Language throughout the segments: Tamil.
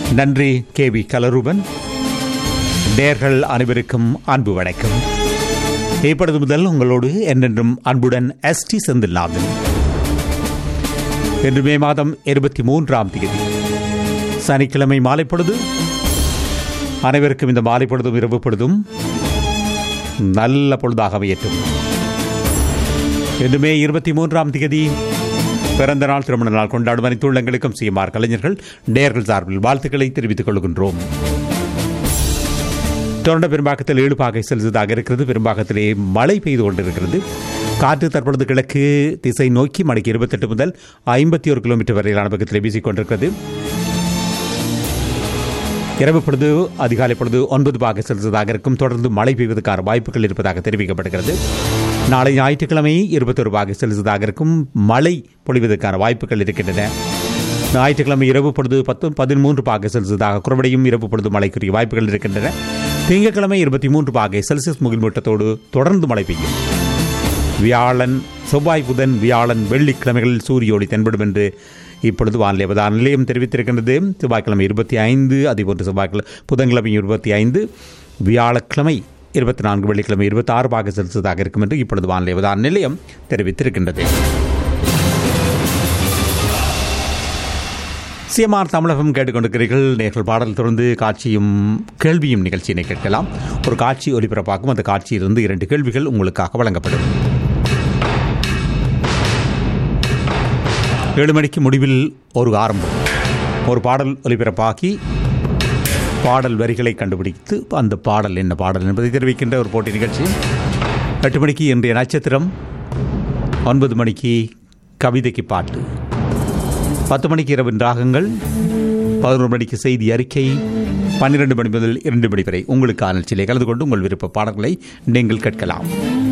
நன்றி கே வி கலரூபன் நேர்கள் அனைவருக்கும் அன்பு வணக்கம் இப்பொழுது முதல் உங்களோடு என்றென்றும் அன்புடன் எஸ் டி செந்தில்நாதன் இன்று மே மாதம் இருபத்தி மூன்றாம் தேதி சனிக்கிழமை மாலை பொழுது அனைவருக்கும் இந்த மாலை பொழுதும் இரவு பொழுதும் நல்ல பொழுதாக அமையட்டும் இன்று மே இருபத்தி மூன்றாம் தேதி பிறந்த நாள் திருமண நாள் கொண்டாடும் அனைத்து உள்ளங்களுக்கும் சிஎம்ஆர் கலைஞர்கள் நேர்கள் சார்பில் வாழ்த்துக்களை தெரிவித்துக் கொள்கின்றோம் தொடர்ந்த பெரும்பாக்கத்தில் ஏழு பாகை செல்சியஸாக இருக்கிறது பெரும்பாக்கத்திலே மழை பெய்து கொண்டிருக்கிறது காற்று தற்பொழுது கிழக்கு திசை நோக்கி மணிக்கு இருபத்தெட்டு முதல் ஐம்பத்தி ஒரு கிலோமீட்டர் வரையிலான பக்கத்தில் வீசிக் கொண்டிருக்கிறது இரவு பொழுது அதிகாலை பொழுது ஒன்பது பாக செல்சியஸாக இருக்கும் தொடர்ந்து மழை பெய்வதற்கான வாய்ப்புகள் இருப்பதாக தெரிவிக்கப்படுகிறது நாளை ஞாயிற்றுக்கிழமை இருபத்தொரு பாக செல்சியஸாக இருக்கும் மழை பொழிவதற்கான வாய்ப்புகள் இருக்கின்றன ஞாயிற்றுக்கிழமை இரவு பொழுது பத்து பதிமூன்று பாக செல்சியஸாக குறைவடையும் இரவு பொழுது மழைக்குரிய வாய்ப்புகள் இருக்கின்றன திங்கட்கிழமை இருபத்தி மூன்று பாகை செல்சியஸ் முகில் மூட்டத்தோடு தொடர்ந்து மழை பெய்யும் வியாழன் செவ்வாய் புதன் வியாழன் வெள்ளிக்கிழமைகளில் சூரிய ஒளி தென்படும் என்று இப்பொழுது வானிலை அவதான நிலையம் தெரிவித்திருக்கின்றது செவ்வாய்க்கிழமை இருபத்தி ஐந்து அதேபோன்று செவ்வாய்க்கிழமை புதன்கிழமை இருபத்தி ஐந்து வியாழக்கிழமை இருபத்தி நான்கு வெள்ளிக்கிழமை இருபத்தி ஆறு பாக செல்சியஸாக இருக்கும் என்று இப்பொழுது வானிலை அவதான நிலையம் தெரிவித்திருக்கின்றது சிஎம்ஆர் தமிழகம் கேட்டுக்கொண்டிருக்கிறீர்கள் நேர்கள் பாடல் தொடர்ந்து காட்சியும் கேள்வியும் நிகழ்ச்சியினை கேட்கலாம் ஒரு காட்சி ஒலிபரப்பாகும் அந்த காட்சியிலிருந்து இரண்டு கேள்விகள் உங்களுக்காக வழங்கப்படும் ஏழு மணிக்கு முடிவில் ஒரு ஆரம்பம் ஒரு பாடல் ஒலிபரப்பாகி பாடல் வரிகளை கண்டுபிடித்து அந்த பாடல் என்ன பாடல் என்பதை தெரிவிக்கின்ற ஒரு போட்டி நிகழ்ச்சி எட்டு மணிக்கு இன்றைய நட்சத்திரம் ஒன்பது மணிக்கு கவிதைக்கு பாட்டு பத்து மணிக்கு இரவின் ராகங்கள் பதினோரு மணிக்கு செய்தி அறிக்கை பன்னிரண்டு மணி முதல் இரண்டு மணி வரை உங்களுக்கான நிகழ்ச்சியிலே கலந்து கொண்டு உங்கள் விருப்ப பாடல்களை நீங்கள் கேட்கலாம்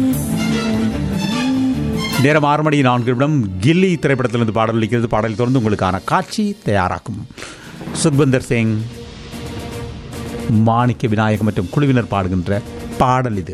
நேரம் ஆறு மணி நான்கு நிமிடம் கில்லி திரைப்படத்திலிருந்து பாடல் அளிக்கிறது பாடலை தொடர்ந்து உங்களுக்கான காட்சி தயாராகும் சுக்பந்தர் சிங் மாணிக்க விநாயகம் மற்றும் குழுவினர் பாடுகின்ற பாடல் இது